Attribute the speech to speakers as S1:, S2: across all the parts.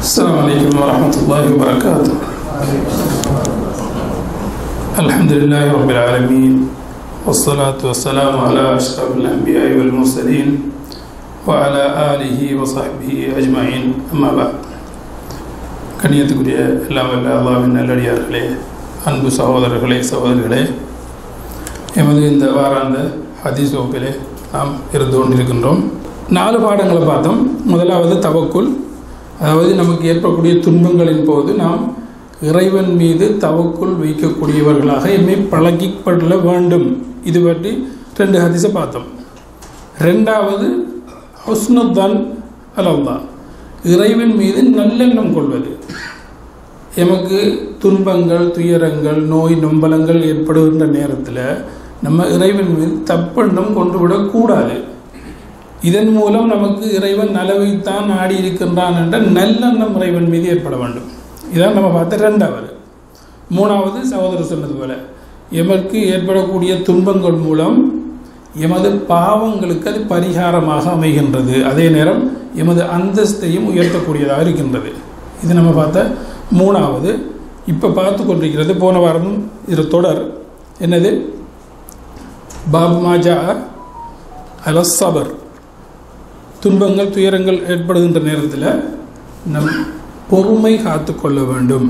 S1: السلام عليكم ورحمة الله وبركاته الحمد لله رب العالمين والصلاة والسلام على أشرف الأنبياء والمرسلين وعلى آله وصحبه أجمعين أما بعد கண்ணியத்துக்குரிய எல்லாம் வல்ல அல்லாவின் நல்லடியார்களே அன்பு சகோதரர்களே சகோதரிகளே எமது இந்த வாராந்த ஹதீஸ் வகுப்பிலே நாம் இருந்து கொண்டிருக்கின்றோம் நாலு பாடங்களை பார்த்தோம் முதலாவது தவக்குல் அதாவது நமக்கு ஏற்படக்கூடிய துன்பங்களின் போது நாம் இறைவன் மீது தவக்குள் வைக்கக்கூடியவர்களாக எம்மை பழகிப்பட வேண்டும் இது பற்றி ரெண்டு ஹதீஸை பார்த்தோம் ரெண்டாவது ஹுஸ்னுத்தன் அலல்லா இறைவன் மீது நல்லெண்ணம் கொள்வது எமக்கு துன்பங்கள் துயரங்கள் நோய் நொம்பலங்கள் ஏற்படுகின்ற நேரத்தில் நம்ம இறைவன் மீது தப்பெண்ணம் கொண்டு விடக்கூடாது இதன் மூலம் நமக்கு இறைவன் நலவைத்தான் நாடி இருக்கின்றான் என்ற நல்லெண்ணம் இறைவன் மீது ஏற்பட வேண்டும் இதான் நம்ம பார்த்த ரெண்டாவது மூணாவது சகோதரர் சொன்னது போல எமக்கு ஏற்படக்கூடிய துன்பங்கள் மூலம் எமது பாவங்களுக்கு அது பரிகாரமாக அமைகின்றது அதே நேரம் எமது அந்தஸ்தையும் உயர்த்தக்கூடியதாக இருக்கின்றது இது நம்ம பார்த்த மூணாவது இப்போ பார்த்து கொண்டிருக்கிறது போன வாரம் இது தொடர் என்னது பாப் மாஜா அல சபர் துன்பங்கள் துயரங்கள் ஏற்படுகின்ற நேரத்தில் நம் பொறுமை காத்து கொள்ள வேண்டும்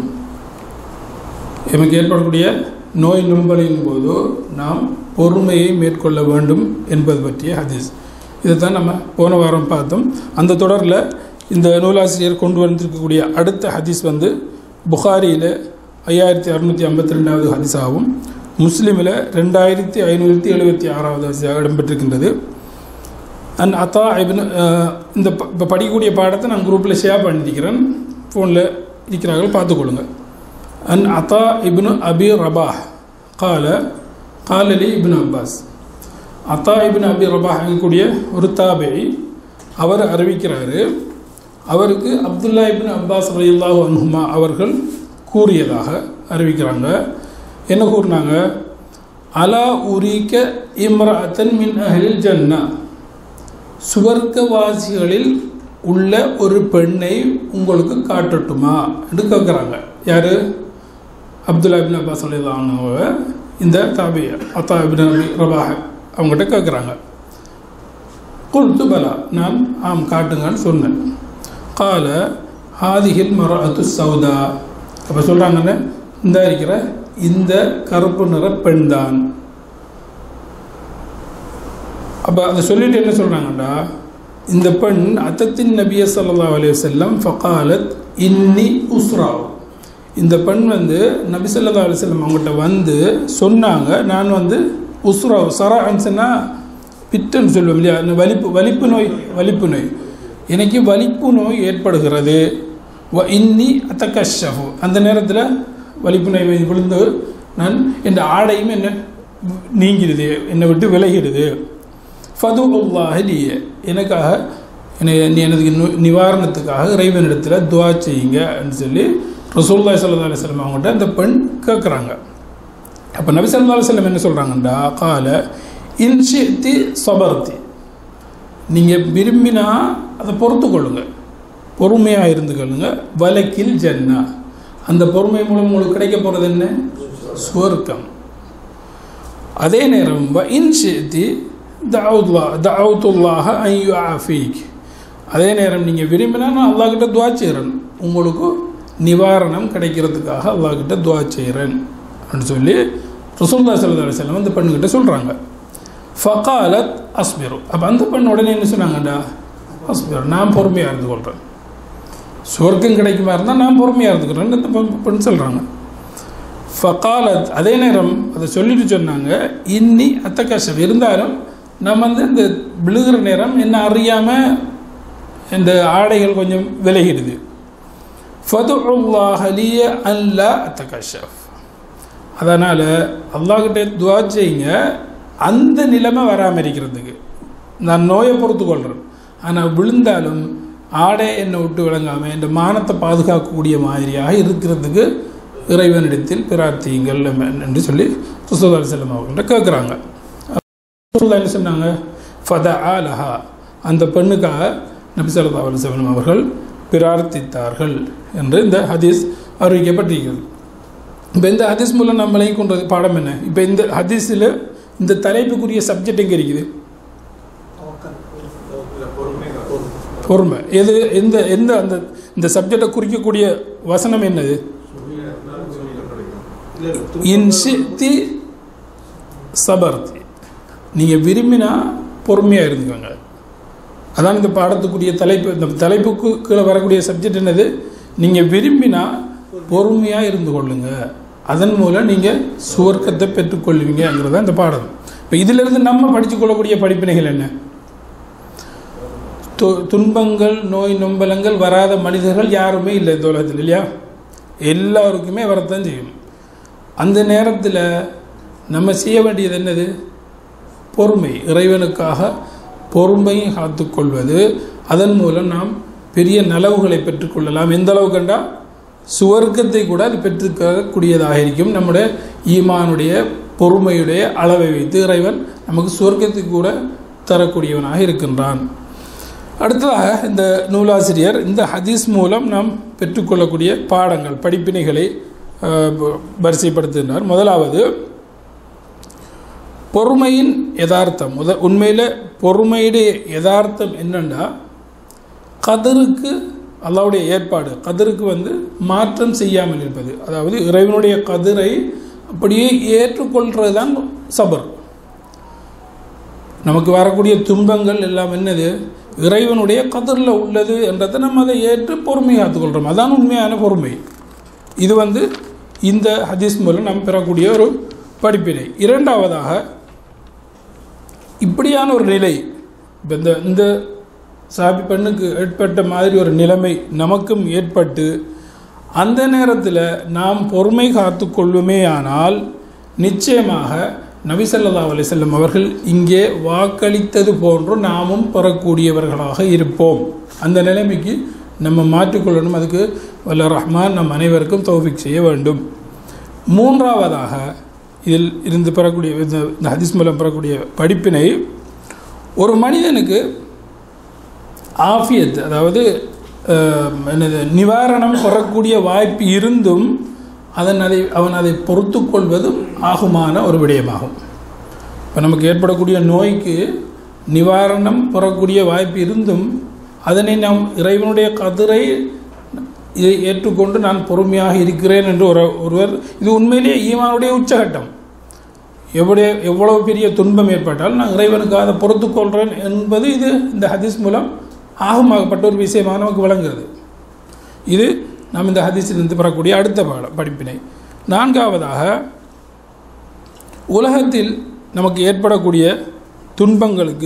S1: எமக்கு ஏற்படக்கூடிய நோய் நும்பலின் போதோ நாம் பொறுமையை மேற்கொள்ள வேண்டும் என்பது பற்றிய ஹதீஸ் இதைத்தான் நம்ம போன வாரம் பார்த்தோம் அந்த தொடரில் இந்த நூலாசிரியர் கொண்டு வந்திருக்கக்கூடிய அடுத்த ஹதீஸ் வந்து புகாரியில் ஐயாயிரத்தி அறுநூற்றி ஐம்பத்தி ரெண்டாவது ஹதீஸாகவும் முஸ்லீமில் ரெண்டாயிரத்தி ஐநூற்றி எழுபத்தி ஆறாவது ஹதீஸாக இடம்பெற்றிருக்கின்றது அண்ட் அத்தா இபின் இந்த இப்போ படிக்கக்கூடிய பாடத்தை நான் குரூப்பில் ஷேர் பண்ணியிருக்கிறேன் ஃபோனில் இருக்கிறார்கள் பார்த்துக்கொள்ளுங்க அன் அத்தா இப்னு அபி ரபாஹ் கால காலலி இப்னு அப்பாஸ் அத்தா இப்னு அபி ரபாஹ் கூடிய ஒரு தாபை அவர் அறிவிக்கிறாரு அவருக்கு அப்துல்லா இப்னு அப்பாஸ் ரயில்லாஹு அன்ஹுமா அவர்கள் கூறியதாக அறிவிக்கிறாங்க என்ன கூறினாங்க அலா உரிக்க இம்ரஅத்தன் மின் அஹில் ஜன்னா சுவர்க்கவாசிகளில் உள்ள ஒரு பெண்ணை உங்களுக்கு காட்டட்டுமா என்று கேட்குறாங்க யார் அப்துல்லா பின் அப்பாஸ் அலிதானவங்க இந்த தாபி அத்தா பின் அபி ரபாஹ அவங்ககிட்ட கேட்குறாங்க குல்து பலா நான் ஆம் காட்டுங்கன்னு சொன்னேன் கால ஹாதிகில் மர அத்து சவுதா அப்போ சொல்கிறாங்கன்னு இந்த இருக்கிற இந்த கருப்பு நிற பெண் தான் அப்போ அதை சொல்லிட்டு என்ன சொல்கிறாங்கடா இந்த பெண் அத்தத்தின் நபிய சல்லா அலைய செல்லம் ஃபகாலத் இன்னி உஸ்ராவ் இந்த பெண் வந்து நபி சொல்லா அலி செல்லம் அவங்ககிட்ட வந்து சொன்னாங்க நான் வந்து உஸ்ராவ் சரா அன்சன்னா பித்தன்னு சொல்லுவோம் இல்லையா இந்த வலிப்பு வலிப்பு நோய் வலிப்பு நோய் எனக்கு வலிப்பு நோய் ஏற்படுகிறது வ இன்னி அத்தகஷஃபு அந்த நேரத்தில் வலிப்பு நோய் விழுந்து நான் என் ஆடையும் என்ன நீங்கிடுது என்னை விட்டு விலகிடுது ஃபது அல்லாஹலிய எனக்காக என்னை எனக்கு நிவாரணத்துக்காக இறைவனிடத்தில் துவா செய்யுங்கன்னு சொல்லி ரசூல்லா சல்லா அலிஸ்லாம் அவங்ககிட்ட அந்த பெண் கேட்குறாங்க அப்போ நபி சல்லா அலுவலம் என்ன சொல்கிறாங்கண்டா கால இன்ஷித்தி சபர்த்தி நீங்கள் விரும்பினா அதை பொறுத்து கொள்ளுங்க பொறுமையாக இருந்து கொள்ளுங்க வலக்கில் ஜன்னா அந்த பொறுமை மூலம் உங்களுக்கு கிடைக்க போகிறது என்ன சுவர்க்கம் அதே நேரம் வ இன்ஷித்தி தவுல்லா தவுத்துல்லாஹ ஐயோ ஆஃபீக் அதே நேரம் நீங்கள் விரும்பினா நான் அல்லாஹ்கிட்ட துவா செய்கிறேன் உங்களுக்கு நிவாரணம் கிடைக்கிறதுக்காக அல்லாஹ்கிட்ட துவா செய்கிறேன் அப்படின்னு சொல்லி ரசூல்லா சல்லா அலுவலம் அந்த பெண்ணுக்கிட்ட சொல்கிறாங்க ஃபகாலத் அஸ்பிரு அப்போ அந்த பெண் உடனே என்ன சொன்னாங்கடா அஸ்பிரு நான் பொறுமையாக இருந்து கொள்கிறேன் சொர்க்கம் கிடைக்குமா இருந்தால் நான் பொறுமையாக இருந்துக்கிறேன்னு அந்த பெண் சொல்கிறாங்க ஃபகாலத் அதே நேரம் அதை சொல்லிட்டு சொன்னாங்க இன்னி அத்த கஷ்டம் இருந்தாலும் நம்ம வந்து இந்த விழுகிற நேரம் என்ன அறியாமல் இந்த ஆடைகள் கொஞ்சம் விலகிடுது ஃபதுல்லாஹலிய அல்லா அத்தகஷப் அதனால் அல்லாஹ்கிட்ட துவா செய்யுங்க அந்த நிலைமை வராமல் இருக்கிறதுக்கு நான் நோயை பொறுத்து கொள்கிறேன் ஆனால் விழுந்தாலும் ஆடை என்னை விட்டு விளங்காமல் இந்த மானத்தை பாதுகாக்கக்கூடிய மாதிரியாக இருக்கிறதுக்கு இறைவனிடத்தில் பிரார்த்தியுங்கள் என்று சொல்லி சுசோதா செல்லம் அவர்கள்ட்ட கேட்குறாங்க என்ன சொன்னாங்க ஃபத ஆலஹா அந்த பெண்ணுக்காக நபி சல்லா அலுவலம் அவர்கள் பிரார்த்தித்தார்கள் என்று இந்த ஹதீஸ் அறிவிக்கப்பட்டிருக்கிறது இப்போ இந்த ஹதீஸ் மூலம் நம்மளையும் கொண்டது பாடம் என்ன இப்போ இந்த ஹதீஸில் இந்த தலைப்புக்குரிய சப்ஜெக்ட் எங்கே இருக்குது பொறுமை எது எந்த எந்த அந்த இந்த சப்ஜெக்டை குறிக்கக்கூடிய வசனம் என்னது இன்ஷித்தி சபர்த்தி நீங்கள் விரும்பினா பொறுமையாக இருந்துக்கோங்க அதான் இந்த பாடத்துக்குரிய தலைப்பு இந்த தலைப்புக்கு கீழே வரக்கூடிய சப்ஜெக்ட் என்னது நீங்கள் விரும்பினா பொறுமையாக இருந்து கொள்ளுங்க அதன் மூலம் நீங்கள் சுவர்க்கத்தை பெற்றுக்கொள்வீங்கிறது தான் இந்த பாடம் இப்போ இதிலிருந்து நம்ம படித்து கொள்ளக்கூடிய படிப்பினைகள் என்ன து துன்பங்கள் நோய் நொம்பலங்கள் வராத மனிதர்கள் யாருமே இல்லை இந்த உலகத்தில் இல்லையா எல்லாருக்குமே வரத்தான் செய்யும் அந்த நேரத்தில் நம்ம செய்ய வேண்டியது என்னது பொறுமை இறைவனுக்காக பொறுமையை காத்துக்கொள்வது அதன் மூலம் நாம் பெரிய நலவுகளை பெற்றுக்கொள்ளலாம் எந்த அளவு கண்டா சுவர்க்கத்தை கூட அது பெற்றுக்கக்கூடியதாக இருக்கும் நம்முடைய ஈமானுடைய பொறுமையுடைய அளவை வைத்து இறைவன் நமக்கு சுவர்க்கத்தை கூட தரக்கூடியவனாக இருக்கின்றான் அடுத்ததாக இந்த நூலாசிரியர் இந்த ஹதீஸ் மூலம் நாம் பெற்றுக்கொள்ளக்கூடிய பாடங்கள் படிப்பினைகளை வரிசைப்படுத்துகின்றார் முதலாவது பொறுமையின் யதார்த்தம் முத உண்மையில் பொறுமையுடைய யதார்த்தம் என்னென்னா கதருக்கு அல்லாவுடைய ஏற்பாடு கதிருக்கு வந்து மாற்றம் செய்யாமல் இருப்பது அதாவது இறைவனுடைய கதிரை அப்படியே ஏற்றுக்கொள்கிறது தான் சபர் நமக்கு வரக்கூடிய துன்பங்கள் எல்லாம் என்னது இறைவனுடைய கதிரில் உள்ளது என்றதை நம்ம அதை ஏற்று பொறுமையை காத்துக்கொள்கிறோம் அதான் உண்மையான பொறுமை இது வந்து இந்த ஹதீஸ் மூலம் நாம் பெறக்கூடிய ஒரு படிப்பினை இரண்டாவதாக இப்படியான ஒரு நிலை இப்போ இந்த இந்த சாபி பெண்ணுக்கு ஏற்பட்ட மாதிரி ஒரு நிலைமை நமக்கும் ஏற்பட்டு அந்த நேரத்தில் நாம் பொறுமை காத்து கொள்வோமே ஆனால் நிச்சயமாக நபிசல்லா அலிசல்லம் அவர்கள் இங்கே வாக்களித்தது போன்று நாமும் பெறக்கூடியவர்களாக இருப்போம் அந்த நிலைமைக்கு நம்ம மாற்றிக்கொள்ளணும் அதுக்கு வல்ல ரஹ்மான் நம் அனைவருக்கும் தௌஃபிக் செய்ய வேண்டும் மூன்றாவதாக இதில் இருந்து பெறக்கூடிய இந்த ஹதீஸ் மூலம் பெறக்கூடிய படிப்பினை ஒரு மனிதனுக்கு ஆஃபியத் அதாவது என்னது நிவாரணம் பெறக்கூடிய வாய்ப்பு இருந்தும் அதன் அதை அவன் அதை பொறுத்து கொள்வதும் ஆகுமான ஒரு விடயமாகும் இப்போ நமக்கு ஏற்படக்கூடிய நோய்க்கு நிவாரணம் பெறக்கூடிய வாய்ப்பு இருந்தும் அதனை நாம் இறைவனுடைய கதிரை இதை ஏற்றுக்கொண்டு நான் பொறுமையாக இருக்கிறேன் என்று ஒரு ஒருவர் இது உண்மையிலேயே ஈமானுடைய உச்சகட்டம் எவ்வளோ எவ்வளவு பெரிய துன்பம் ஏற்பட்டால் நான் இறைவனுக்கு அதை பொறுத்து கொள்கிறேன் என்பது இது இந்த ஹதீஸ் மூலம் ஆகமாகப்பட்ட ஒரு விஷயமாக நமக்கு விளங்குகிறது இது நாம் இந்த ஹதீஸிலிருந்து பெறக்கூடிய அடுத்த பாடம் படிப்பினை நான்காவதாக உலகத்தில் நமக்கு ஏற்படக்கூடிய துன்பங்களுக்கு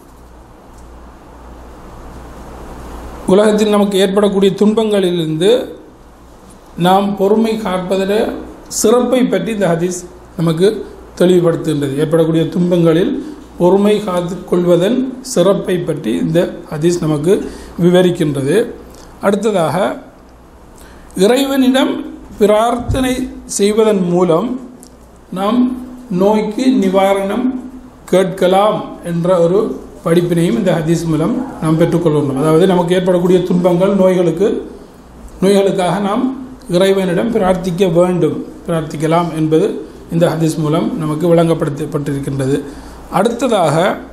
S1: உலகத்தில் நமக்கு ஏற்படக்கூடிய துன்பங்களிலிருந்து நாம் பொறுமை காப்பதில் சிறப்பை பற்றி இந்த ஹதீஸ் நமக்கு தெளிவுபடுத்துகின்றது ஏற்படக்கூடிய துன்பங்களில் பொறுமை காத்து கொள்வதன் சிறப்பை பற்றி இந்த ஹதீஸ் நமக்கு விவரிக்கின்றது அடுத்ததாக இறைவனிடம் பிரார்த்தனை செய்வதன் மூலம் நாம் நோய்க்கு நிவாரணம் கேட்கலாம் என்ற ஒரு படிப்பினையும் இந்த ஹதீஸ் மூலம் நாம் பெற்றுக்கொள்ளணும் அதாவது நமக்கு ஏற்படக்கூடிய துன்பங்கள் நோய்களுக்கு நோய்களுக்காக நாம் இறைவனிடம் பிரார்த்திக்க வேண்டும் பிரார்த்திக்கலாம் என்பது இந்த ஹதீஸ் மூலம் நமக்கு விளங்கப்படுத்தப்பட்டிருக்கின்றது அடுத்ததாக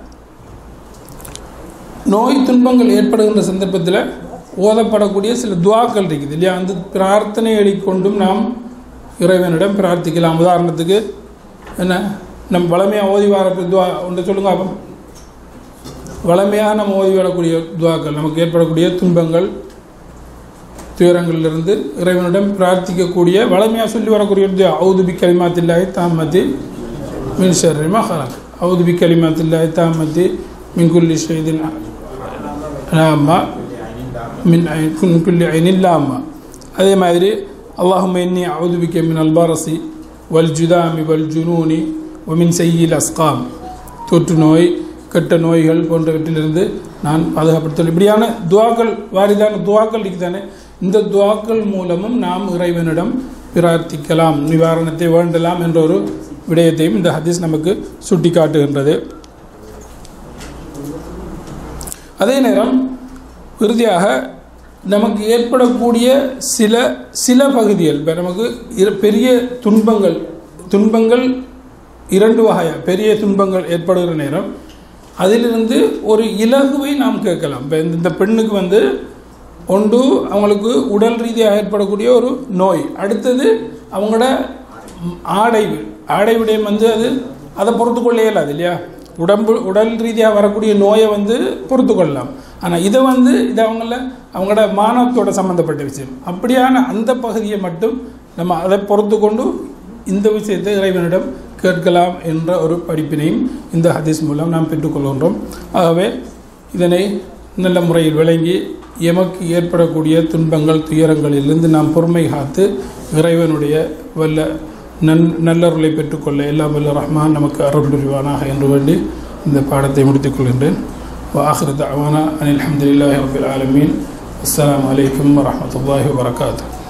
S1: நோய் துன்பங்கள் ஏற்படுகின்ற சந்தர்ப்பத்தில் ஓதப்படக்கூடிய சில துவாக்கள் இருக்குது இல்லையா அந்த பிரார்த்தனைகளை கொண்டும் நாம் இறைவனிடம் பிரார்த்திக்கலாம் உதாரணத்துக்கு என்ன நம் வளமையாக ஓதி வார துவா ஒன்று சொல்லுங்க அப்போ வளமையாக நம்ம ஓதி வரக்கூடிய துவாக்கள் நமக்கு ஏற்படக்கூடிய துன்பங்கள் துயரங்களிலிருந்து இறைவனிடம் பிரார்த்திக்கக்கூடிய வளமையாக சொல்லி வரக்கூடிய துவா அவுது பி கலிமாத்தில்லாய் தாமதி மின் ஷர்ரிமா ஹலக் அவுது பி கலிமாத்தில்லாய் தாமதி மின்குல்லி ஷெய்தின் ஆமா மின் குல்லி ஐனில்லாமா அதே மாதிரி அல்லாஹும் இன்னி அவுது பிக்க மின் அல்பாரசி வல் ஜுதாமி வல் ஜுனூனி ஒமின் செய்யில் அஸ்காம் தொற்று நோய் கெட்ட நோய்கள் போன்றவற்றிலிருந்து நான் பாதுகாப்படுத்தல் இப்படியான துவாக்கள் வாரிதான துவாக்கள் இருக்குதானே இந்த துவாக்கள் மூலமும் நாம் இறைவனிடம் பிரார்த்திக்கலாம் நிவாரணத்தை வேண்டலாம் என்ற ஒரு விடயத்தையும் இந்த ஹதீஸ் நமக்கு சுட்டி காட்டுகின்றது அதே நேரம் இறுதியாக நமக்கு ஏற்படக்கூடிய சில சில பகுதிகள் இப்போ நமக்கு இர- பெரிய துன்பங்கள் துன்பங்கள் இரண்டு வகையா பெரிய துன்பங்கள் ஏற்படுகிற நேரம் அதிலிருந்து ஒரு இலகுவை நாம் கேட்கலாம் இப்போ இந்த பெண்ணுக்கு வந்து ஒன்று அவங்களுக்கு உடல் ரீதியாக ஏற்படக்கூடிய ஒரு நோய் அடுத்தது அவங்களோட ம், ஆடை வி- ஆடை விடயம் வந்து அது அதை பொறுத்து கொள்ள இயலாது இல்லையா உடம்பு உடல் ரீதியாக வரக்கூடிய நோயை வந்து பொறுத்து கொள்ளலாம் ஆனால் இதை வந்து இது அவங்கள அவங்களோட மானத்தோட சம்மந்தப்பட்ட விஷயம் அப்படியான அந்த பகுதியை மட்டும் நம்ம அதை பொறுத்து கொண்டு இந்த விஷயத்தை இறைவனிடம் கேட்கலாம் என்ற ஒரு படிப்பினையும் இந்த ஹதீஸ் மூலம் நாம் பெற்றுக்கொள்கின்றோம் ஆகவே இதனை நல்ல முறையில் விளங்கி எமக்கு ஏற்படக்கூடிய துன்பங்கள் துயரங்களிலிருந்து நாம் பொறுமை காத்து இறைவனுடைய வல்ல நன் நல்லருளை பெற்றுக்கொள்ள எல்லாம் வல்ல ரஹ்மான் நமக்கு அருள் புரிவானாக என்று வேண்டி இந்த பாடத்தை முடித்துக் கொள்கின்றேன் وآخر دعوانا أن الحمد لله رب العالمين السلام عليكم ورحمة الله وبركاته